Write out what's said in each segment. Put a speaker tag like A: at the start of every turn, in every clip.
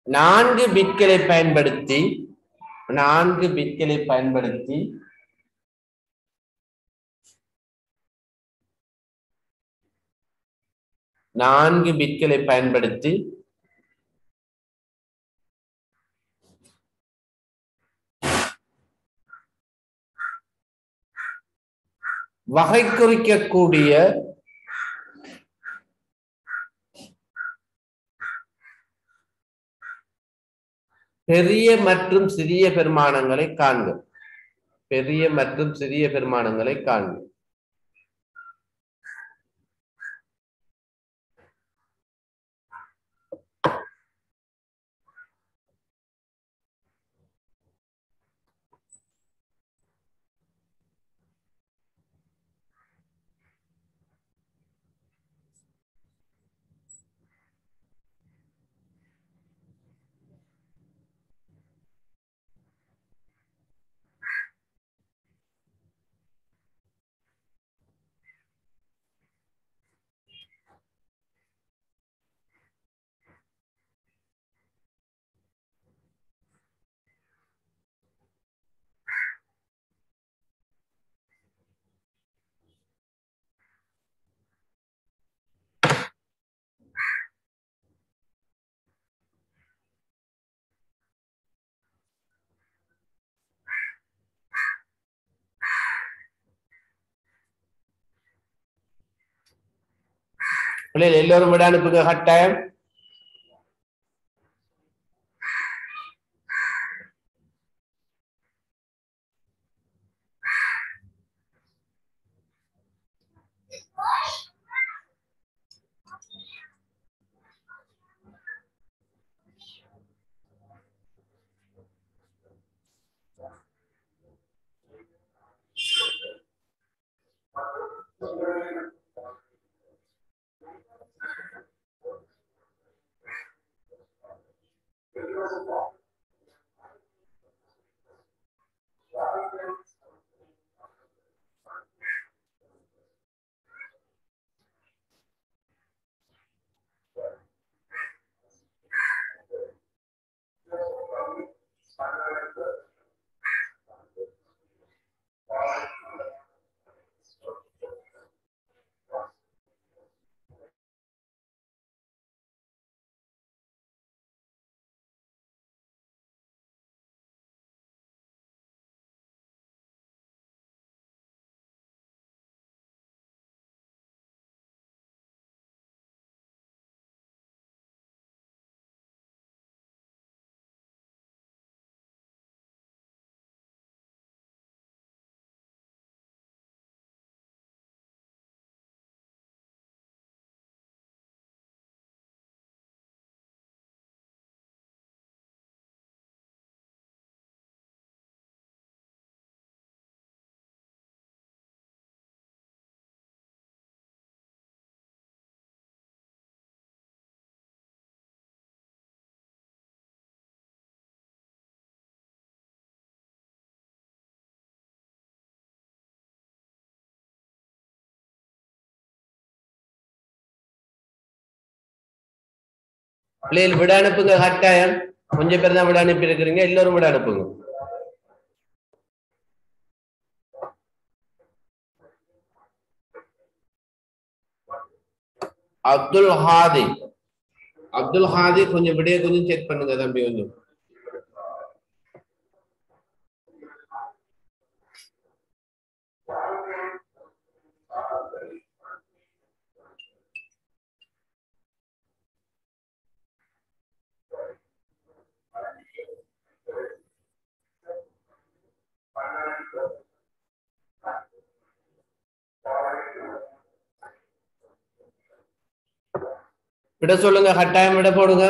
A: நான்கு பிட்களை பயன்படுத்தி நான்கு பிட்களை பயன்படுத்தி நான்கு பிட்களை பயன்படுத்தி வகை குறிக்கக்கூடிய பெரிய மற்றும் சிறிய பெருமானங்களை காண்க பெரிய மற்றும் சிறிய பெருமானங்களை காண்க பிள்ளைகள் எல்லோரும் விட அனுப்புங்க கட்டாயம் பிள்ளைகள் விட அனுப்புங்க கட்டாயம் கொஞ்சம் பேர் தான் விட அனுப்பி இருக்கிறீங்க எல்லோரும் விட அனுப்புங்க அப்துல் ஹாதி அப்துல் ஹாதி கொஞ்சம் விடைய கொஞ்சம் செக் பண்ணுங்க தம்பி கொஞ்சம் விட சொல்லுங்க கட்டாயம் விட போடுங்க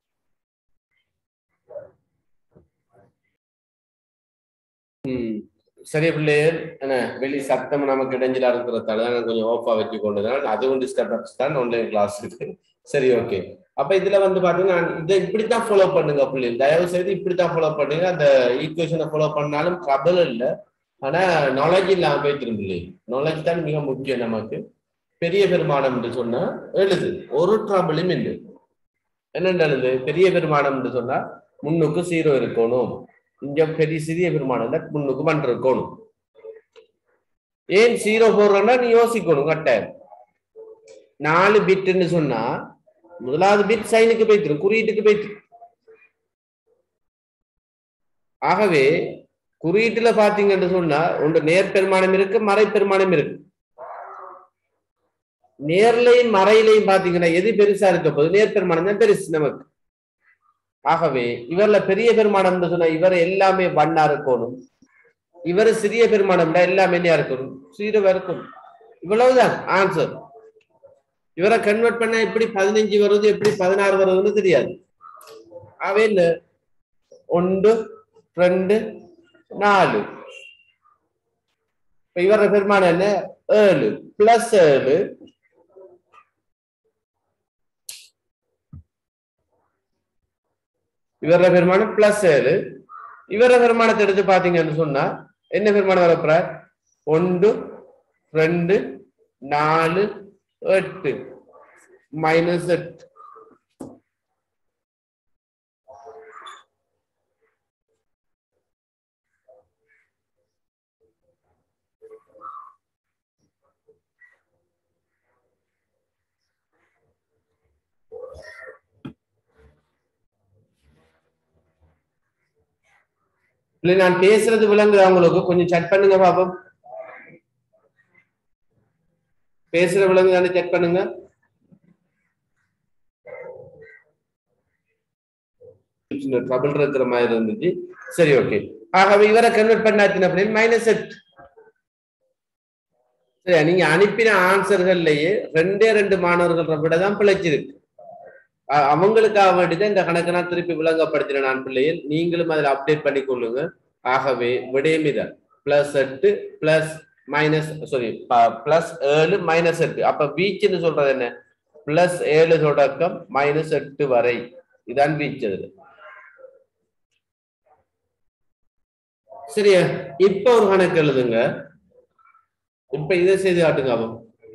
A: ம் சரி பிள்ளையர் என்ன வெளி சத்தம் நமக்கு இடைஞ்சலா இருக்கிறதால தான் நான் கொஞ்சம் ஓப்பா வச்சு கொண்டதுனால அதுவும் டிஸ்டர்பன்ஸ் தான் ஆன்லைன் கிளாஸ் இருக்கு சரி ஓகே அப்ப இதுல வந்து பாத்தீங்கன்னா இதை இப்படித்தான் ஃபாலோ பண்ணுங்க பிள்ளைகள் தயவு செய்து இப்படித்தான் ஃபாலோ பண்ணுங்க அந்த ஈக்குவேஷனை ஃபாலோ பண்ணாலும் ட்ரபிள் இல்லை ஆனா நாலேஜ் இல்லாம போய் திரும்பி நாலேஜ் தான் மிக முக்கியம் நமக்கு பெரிய பெருமானம் என்று சொன்னா எழுது ஒரு ட்ரபிளும் இல்லை என்னென்ன எழுது பெரிய பெருமானம் என்று சொன்னா முன்னுக்கு சீரோ இருக்கணும் இங்க பெரிய சிறிய பெருமானம் முன்னுக்கு ஒன் இருக்கணும் ஏன் ஜீரோ போடுறோம்னா நீ யோசிக்கணும் கட்டாயம் நாலு பிட்னு சொன்னா முதலாவது பிட் சைனுக்கு போய்த்திரும் குறியீட்டுக்கு போய்த்து ஆகவே குறியீட்டுல பாத்தீங்கன்னு சொன்னா ஒன்று நேர் பெருமானம் இருக்கு மறை பெருமானம் இருக்கு நேர்லையும் மறையிலையும் பாத்தீங்கன்னா எது பெருசா இருக்க போது நேர் பெருமானம் தான் பெருசு நமக்கு ஆகவே இவர்ல பெரிய பெருமானம் சொன்னா இவர் எல்லாமே வண்ணா இருக்கணும் இவர் சிறிய பெருமானம் எல்லாமே என்னையா இருக்கணும் சீரவா இருக்கணும் இவ்வளவுதான் ஆன்சர் இவரை கன்வெர்ட் பண்ண எப்படி பதினஞ்சு வருது எப்படி பதினாறு வருதுன்னு தெரியாது அவை என்ன ஒன்று ரெண்டு நாலு இப்ப இவர பெருமானம் என்ன ஏழு பிளஸ் ஏழு இவர பெருமானம் பிளஸ் ஏழு இவர பெருமானத்தை எடுத்து பாத்தீங்கன்னு சொன்னா என்ன பெருமானம் வரப்புற ஒன்று ரெண்டு நாலு எட்டு மைனஸ் எட்டு இல்ல நான் பேசுறது விளங்குதா உங்களுக்கு கொஞ்சம் செக் பண்ணுங்க பாப்போம் பேசுற விளங்குதானே செக் பண்ணுங்க ட்ரபிள் இருக்கிற மாதிரி இருந்துச்சு சரி ஓகே ஆகவே இவரை கன்வெர்ட் பண்ணாச்சு அப்படின்னு மைனஸ் எட் சரி நீங்க அனுப்பின ஆன்சர்கள்லயே ரெண்டே ரெண்டு மாணவர்கள் விட தான் பிழைச்சிருக்கு அ- அவங்களுக்காக வேண்டிதான் இந்த கணக்கு நான் திருப்பி விளங்கப்படுத்தின நான் பிள்ளைகள் நீங்களும் அதில் அப்டேட் பண்ணி கொள்ளுங்க ஆகவே விடயம் இதான் பிளஸ் எட்டு பிளஸ் மைனஸ் சாரி பிளஸ் ஏழு மைனஸ் எட்டு அப்ப வீச்சுன்னு சொல்றது என்ன பிளஸ் ஏழு தொடக்கம் மைனஸ் எட்டு வரை இதான் வீச்சு அதுல சரியா இப்ப ஒரு கணக்கு எழுதுங்க இப்ப இதை செய்து காட்டுங்க அவன்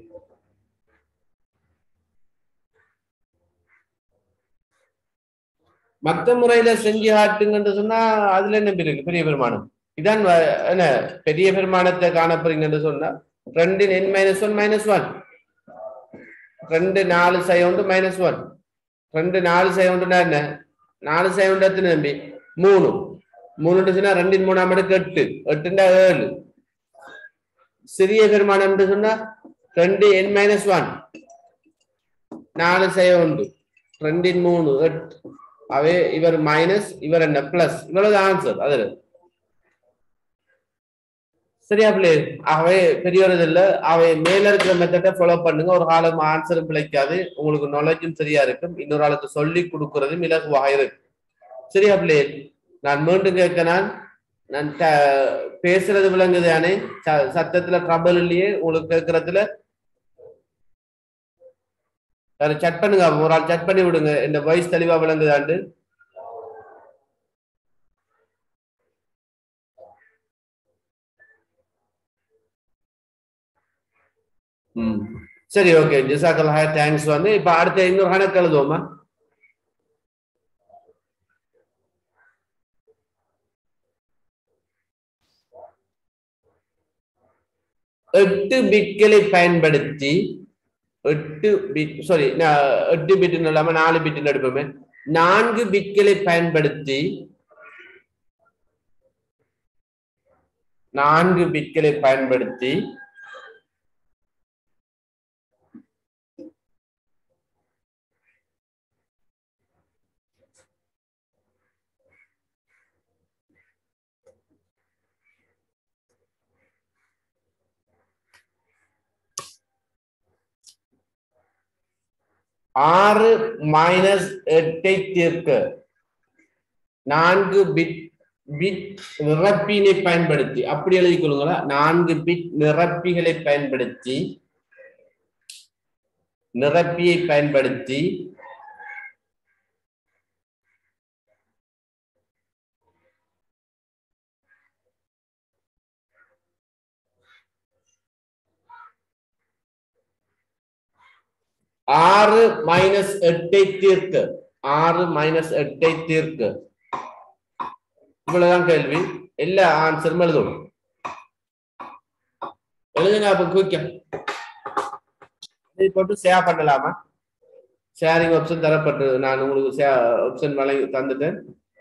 A: மத்த முறையில செஞ்சு காட்டுங்கன்னு சொன்னா அதுல என்ன இருக்கு பெரிய பெருமானம் இதான் வ- என்ன பெரிய பெருமானத்தை காணப்படுறீங்கன்னு சொன்னா ரெண்டு N minus one minus one ரெண்டு நாலு சைவண்டு மைனஸ் ஒன் ரெண்டு நாலு சைவண்டுனா என்ன நாலு சைவண்டு எத்தனை நம்பி மூணு மூணு சொன்னா ரெண்டின் மூணாம் அடுக்கு எட்டு எட்டுண்டா ஏழு சிறிய பெருமானம் சொன்னா ரெண்டு என் மைனஸ் ஒன் நாலு சைவண்டு ரெண்டின் மூணு எட்டு அவே இவர் மைனஸ் இவர் என்ன பிளஸ் இவ்வளவு ஆன்சர் அதுல சரியா பிள்ளை ஆகவே பெரிய ஒரு இது இல்ல அவை மேல இருக்கிற மெத்தட்டை ஃபாலோ பண்ணுங்க ஒரு காலம் ஆன்சரும் பிழைக்காது உங்களுக்கு நாலேஜும் சரியா இருக்கும் இன்னொரு ஆளுக்கு சொல்லி கொடுக்கறதும் இலகுவாக இருக்கு சரியா பிள்ளை நான் மீண்டும் கேட்க நான் நான் ட- பேசுறது விளங்குது தானே ச- சத்தத்துல ட்ரபிள் இல்லையே உங்களுக்கு கேட்கறதுல சட் பண்ணுங்க ஒரு ஆள் சட் பண்ணி விடுங்க இந்த வாய்ஸ் தெளிவா விளங்குதாண்டு ம் சரி ஓகே ஜிசாக்கல் ஹாய் தேங்க்ஸ் வந்து இப்ப அடுத்த இன்னொரு கணக்கு எழுதுவோமா எட்டு பிட்களை பயன்படுத்தி எட்டு பிட் சாரி எட்டு பிட்னு இல்லாம நாலு பிட்னு எடுப்போமே நான்கு பிட்களை பயன்படுத்தி நான்கு பிட்களை பயன்படுத்தி ஆறு மைனஸ் எட்டை தீர்க்க நான்கு பிட் பிட் நிரப்பினை பயன்படுத்தி அப்படி எழுதி கொள்ளுங்களா நான்கு பிட் நிரப்பிகளை பயன்படுத்தி நிரப்பியை பயன்படுத்தி ஆறு மைனஸ் எட்டை தீர்க்க ஆறு மைனஸ் எட்டை தீர்க்க இவ்வளவுதான் கேள்வி எல்லா ஆன்சரும் எழுதணும் எழுதுங்க அப்ப குயிக்க இதை போட்டு ஷேர் பண்ணலாமா ஷேரிங் ஆப்ஷன் தரப்பட்டது நான் உங்களுக்கு ஆப்ஷன் வழங்கி தந்துட்டேன்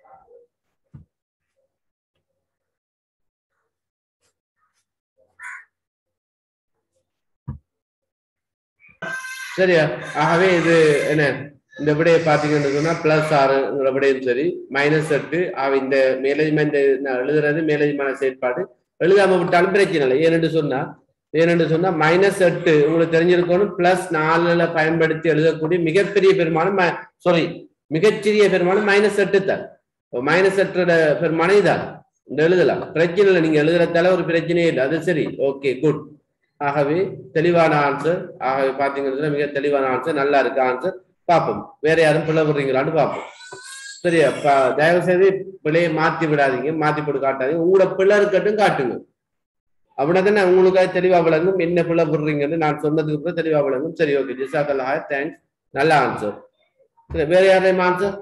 A: சரியா ஆகவே இது என்ன இந்த விடையை பாத்தீங்கன்னு சொன்னா பிளஸ் ஆறுங்கிற விடையும் சரி மைனஸ் எட்டு அவ இந்த மேலதிமான நான் எழுதுறது மேலதிமான செயற்பாடு எழுதாம விட்டாலும் பிரச்சனை இல்லை ஏனென்று சொன்னா ஏனென்று சொன்னா மைனஸ் எட்டு உங்களுக்கு தெரிஞ்சிருக்கணும் பிளஸ் நாலுல பயன்படுத்தி எழுதக்கூடிய மிகப்பெரிய பெருமானம் சாரி மிகச்சிறிய பெருமானம் மைனஸ் எட்டு தான் மைனஸ் எட்டோட பெருமானம் இதான் இந்த எழுதலாம் பிரச்சனை இல்லை நீங்க எழுதுறதால ஒரு பிரச்சனையே இல்லை அது சரி ஓகே குட் ஆகவே தெளிவான ஆன்சர் ஆகவே பாத்தீங்கன்னா மிக தெளிவான ஆன்சர் நல்லா இருக்கு ஆன்சர் பார்ப்போம் வேற யாரும் பிள்ளை விடுறீங்களான்னு பார்ப்போம் சரியா ப- தயவு செய்து பிள்ளையை மாத்தி விடாதீங்க மாத்தி போட்டு காட்டாதீங்க உங்களோட பிள்ளை இருக்கட்டும் காட்டுங்க அப்படின்னா உங்களுக்காக தெளிவா விளங்கும் என்ன பிள்ளை விடுறீங்கன்னு நான் சொன்னதுக்கு அப்புறம் தெளிவா விளங்கும் சரி ஓகே ஜிசாக்கல் ஹாய் தேங்க்ஸ் நல்ல ஆன்சர் சரி வேற யாரையும் ஆன்சர்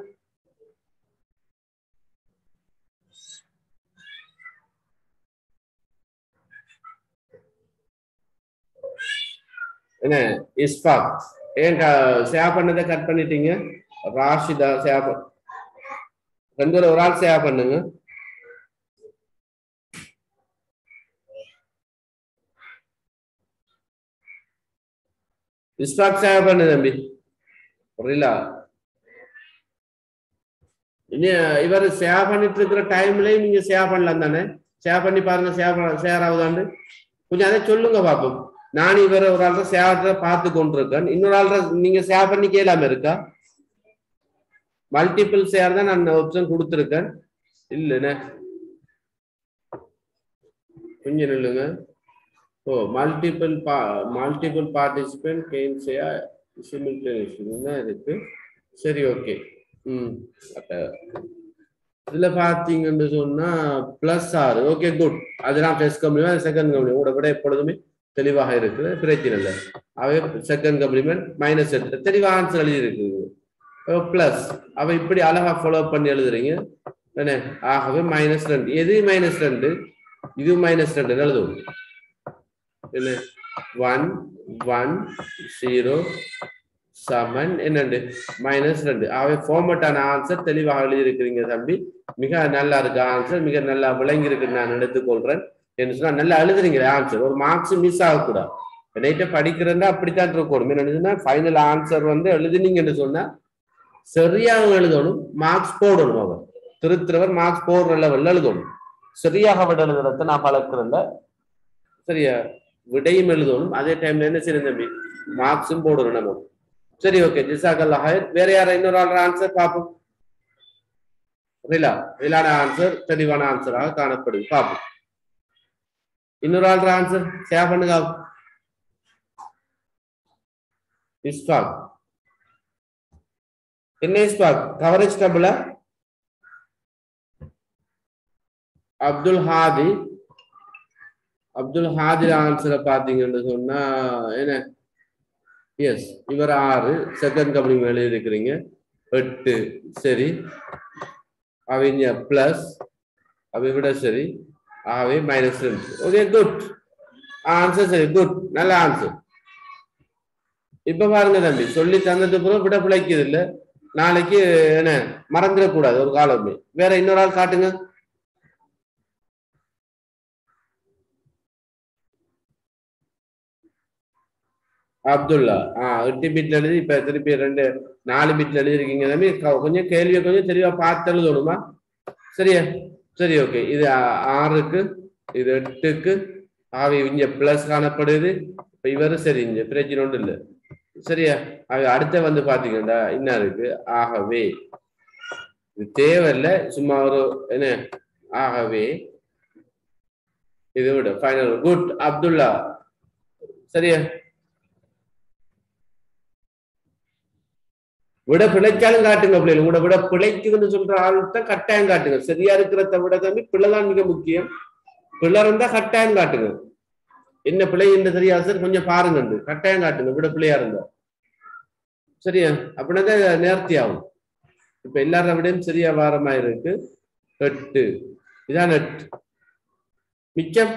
A: என்ன இஸ்பாக் ஏன் சேவ் பண்ணதை கட் பண்ணிட்டீங்க ராஷிதா சேவ் ரெண்டு பேரும் ஒரு ஆள் சேவ் பண்ணுங்க இஸ்பாக் சேவ் பண்ணு தம்பி புரியல இனி இவர் சேவ் பண்ணிட்டு இருக்கிற டைம்லயும் நீங்க சேவ் பண்ணலாம் தானே சேவ் பண்ணி பாருங்க சேவ் ஷேர் ஆகுதாண்டு கொஞ்சம் அதை சொல்லுங்க பாப்போம் நான் இவர் ஒரு ஆள் சேவத்தை பார்த்து கொண்டிருக்கேன் இன்னொரு ஆள் நீங்க சேவ் பண்ணி கேளாம இருக்கா மல்டிபிள் ஷேர் தான் நான் ஆப்ஷன் கொடுத்துருக்கேன் இல்லைண்ணே கொஞ்சம் நில்லுங்க oh multiple pa multiple participant can share simultaneous இருக்கு சரி ஓகே ம் அப்ப இதுல பாத்தீங்கன்னு சொன்னா பிளஸ் ஆறு ஓகே குட் அதுதான் ஃபர்ஸ்ட் கம்ப்ளிமெண்ட் செகண்ட் கம்ப்ளிமெண்ட் உங்களோட விட எப்பொழுதுமே தெளிவாக இருக்குது பிரச்சனை இல்லை அவை செகண்ட் கம்ப்ளிமெண்ட் மைனஸ் எடுத்து தெளிவாக ஆன்சர் எழுதி இருக்குது பிளஸ் அவ இப்படி அழகா ஃபாலோ பண்ணி எழுதுறீங்க என்ன ஆகவே மைனஸ் ரெண்டு எது மைனஸ் ரெண்டு இது மைனஸ் ரெண்டு எழுதுவோம் என்ன ஒன் ஒன் ஜீரோ செவன் என்னண்டு மைனஸ் ரெண்டு ஆகவே ஃபார்மட்டான ஆன்சர் தெளிவாக எழுதியிருக்கிறீங்க தம்பி மிக நல்லா இருக்கு ஆன்சர் மிக நல்லா விளங்கி இருக்குன்னு நான் எடுத்துக்கொள்றேன் என்ன சொன்னா நல்லா எழுதுறீங்க ஆன்சர் ஒரு மார்க்ஸ் மிஸ் ஆகக்கூடாது நைட்டை படிக்கிறேன்னா அப்படித்தான் இருக்கணும் என்னன்னா ஃபைனல் ஆன்சர் வந்து எழுதுனீங்கன்னு சொன்னா சரியாக எழுதணும் மார்க்ஸ் போடணும் அவர் திருத்துறவர் மார்க்ஸ் போடுற லெவல்ல எழுதணும் சரியாக விட எழுதுறத நான் பழக்கிறேன்ல சரியா விடையும் எழுதணும் அதே டைம்ல என்ன செய்யணும் தம்பி மார்க்ஸும் போடணும் நம்ம சரி ஓகே ஜிசாக்கல்லா ஹயர் வேற யார இன்னொரு ஆள் ஆன்சர் பார்ப்போம் ரிலா ரிலான ஆன்சர் தெளிவான ஆன்சராக காணப்படுது பார்ப்போம் இன்னொரு ஆள் ஆன்சர் ஷேர் பண்ணுங்க இஸ்பாக் என்ன இஸ்பாக் கவரேஜ் டபுளா அப்துல் ஹாதி அப்துல் ஹாதி ஆன்சரை பாத்தீங்கன்னு சொன்னா என்ன எஸ் இவர் ஆறு செகண்ட் கம்பெனி மேலே இருக்கிறீங்க எட்டு சரி அவங்க பிளஸ் அவை விட சரி ஆகவே மைனஸ் ரெண்டு ஓகே குட் ஆன்சர் சரி குட் நல்ல ஆன்சர் இப்ப பாருங்க தம்பி சொல்லி தந்தது பிறகு விட பிழைக்குது இல்ல நாளைக்கு என்ன மறந்துடக்கூடாது ஒரு காலமே வேற இன்னொரு ஆள் காட்டுங்க அப்துல்லா ஆஹ் எட்டு பிட்ல எழுதி இப்ப திருப்பி ரெண்டு நாலு பிட்ல எழுதிருக்கீங்க தம்பி க- கொஞ்சம் கேள்வியை கொஞ்சம் தெளிவா பார்த்து எழுதணுமா சரியா சரி ஓகே இது ஆ- ஆறுக்கு இது எட்டுக்கு ஆவி இங்க பிளஸ் காணப்படுது இப்ப இவரு சரி இங்க பிரச்சனை ஒன்றும் இல்லை சரியா ஆக அடுத்த வந்து பாத்தீங்கன்னா என்ன இருக்கு ஆகவே இது தேவையில்ல சும்மா ஒரு என்ன ஆகவே இது விட ஃபைனல் குட் அப்துல்லா சரியா விட பிழைச்சாலும் காட்டுங்க பிள்ளைகள் உங்களோட விட பிழைக்குதுன்னு சொல்ற ஆள்கிட்ட கட்டாயம் காட்டுங்க சரியா இருக்கிறத விட தம்பி பிள்ளைதான் மிக முக்கியம் பிள்ளை இருந்தா கட்டாயம் காட்டுங்க என்ன பிள்ளை என்ன தெரியாது சார் கொஞ்சம் பாருங்க கட்டாயம் காட்டுங்க விட பிள்ளையா இருந்தா சரியா அப்படின்னா தான் நேர்த்தி ஆகும் இப்ப எல்லார விடையும் சரியா வார மாதிரி இருக்கு எட்டு இதான் எட்டு மிச்சம்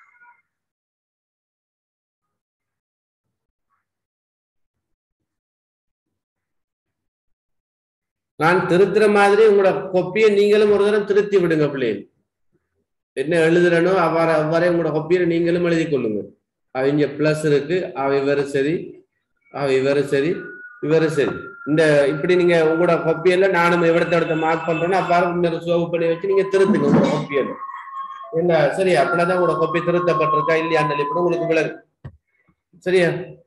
A: நான் திருத்துற மாதிரி உங்களோட கொப்பியை நீங்களும் ஒரு தரம் திருத்தி விடுங்க பிள்ளைகள் என்ன எழுதுறனோ அவ்வாறு அவ்வாறே உங்களோட கொப்பியை நீங்களும் எழுதி கொள்ளுங்க அவங்க பிளஸ் இருக்கு அவ இவரு சரி அவ இவரு சரி இவரு சரி இந்த இப்படி நீங்க உங்களோட கொப்பியில நானும் எவ்வளத்த இடத்த மார்க் பண்றேன்னா அவ்வாறு இன்னொரு சோவு பண்ணி வச்சு நீங்க திருத்துங்க உங்களோட கொப்பியில என்ன சரி அப்படிதான் உங்களோட கொப்பி திருத்தப்பட்டிருக்கா இல்லையான்னு இப்படி உங்களுக்கு விளக்கு சரியா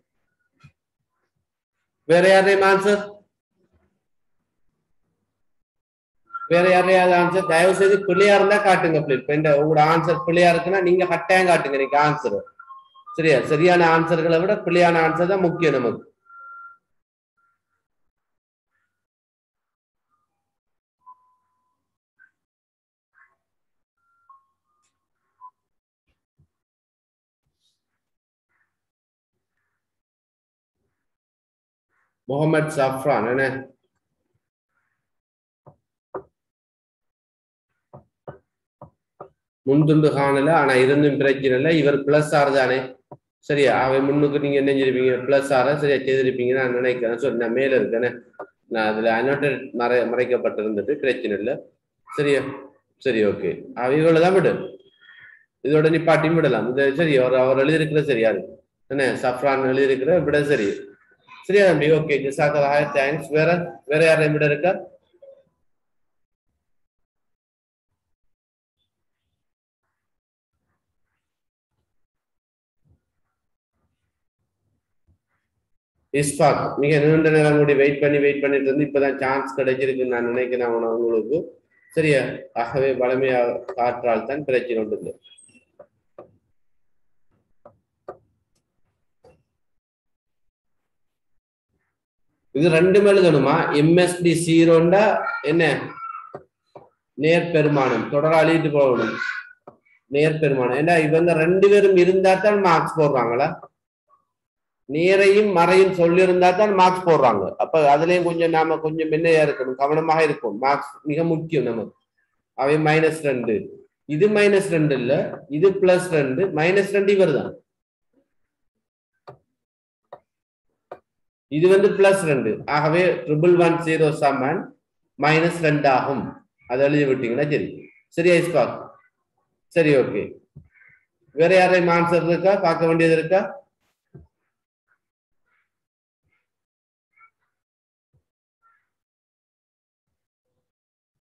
A: வேற யாரையும் ஆன்சர் வேற யாரையாவது ஆன்சர் தயவு செய்து பிள்ளையா இருந்தா காட்டுங்க இப்ப இந்த உங்களோட ஆன்சர் பிள்ளையா இருக்குன்னா நீங்க கட்டாயம் காட்டுங்க நீங்க ஆன்சர் சரியா சரியான ஆன்சர்களை விட பிள்ளையான ஆன்சர் தான் முக்கியம் நமக்கு முகமது சஃப்ரான் என்ன முன்துண்டு காணல ஆனா இருந்தும் பிரச்சனை இல்லை இவர் பிளஸ் ஆர் தானே சரியா அவன் முன்னுக்கு நீங்க என்ன செஞ்சிருப்பீங்க பிளஸ் ஆற சரியா செய்திருப்பீங்க நான் நினைக்கிறேன் சொல்லி நான் மேல இருக்கேனே நான் அதுல அனோட்டட் மறை மறைக்கப்பட்டிருந்துட்டு பிரச்சனை இல்லை சரியா சரி ஓகே இவ்வளவுதான் விடு இதோட நிப்பாட்டியும் விடலாம் இது சரி அவர் அவர் எழுதியிருக்கிற சரியா இருக்கு என்ன சஃப்ரான் எழுதியிருக்கிற விட சரி சரியா தம்பி ஓகே ஜிசாக்கலாக தேங்க்ஸ் வேற வேற யாரையும் விட இருக்கா இஸ்பாக் மிக நீண்ட நேரம் கூடி வெயிட் பண்ணி வெயிட் பண்ணிட்டு இருந்து இப்பதான் சான்ஸ் கிடைச்சிருக்குன்னு நான் நினைக்கிறேன் அவன உங்களுக்கு சரியா ஆகவே வளமையா காற்றால் தான் பிரச்சனை உண்டு இது ரெண்டும் எழுதணுமா எம்எஸ்டி சீரோண்டா என்ன நேர் பெருமானம் தொடர அழிட்டு போகணும் நேர் பெருமானம் ஏன்னா இவங்க ரெண்டு பேரும் இருந்தா தான் மார்க்ஸ் போடுறாங்களா நேரையும் மறையும் சொல்லியிருந்தா தான் மார்க்ஸ் போடுறாங்க அப்ப அதுலயும் கொஞ்சம் நாம கொஞ்சம் மென்னையா இருக்கணும் கவனமாக இருக்கும் மார்க்ஸ் மிக முக்கியம் நமக்கு அவை மைனஸ் ரெண்டு இது மைனஸ் ரெண்டு இல்ல இது பிளஸ் ரெண்டு மைனஸ் ரெண்டு இவர் தான் இது வந்து பிளஸ் ரெண்டு ஆகவே triple one zero seven minus ரெண்டு ஆகும் அதை எழுதி விட்டீங்கன்னா சரி சரியா இஸ்பாக் சரி ஓகே வேற யாரையும் ஆன்சர் இருக்கா பார்க்க வேண்டியது இருக்கா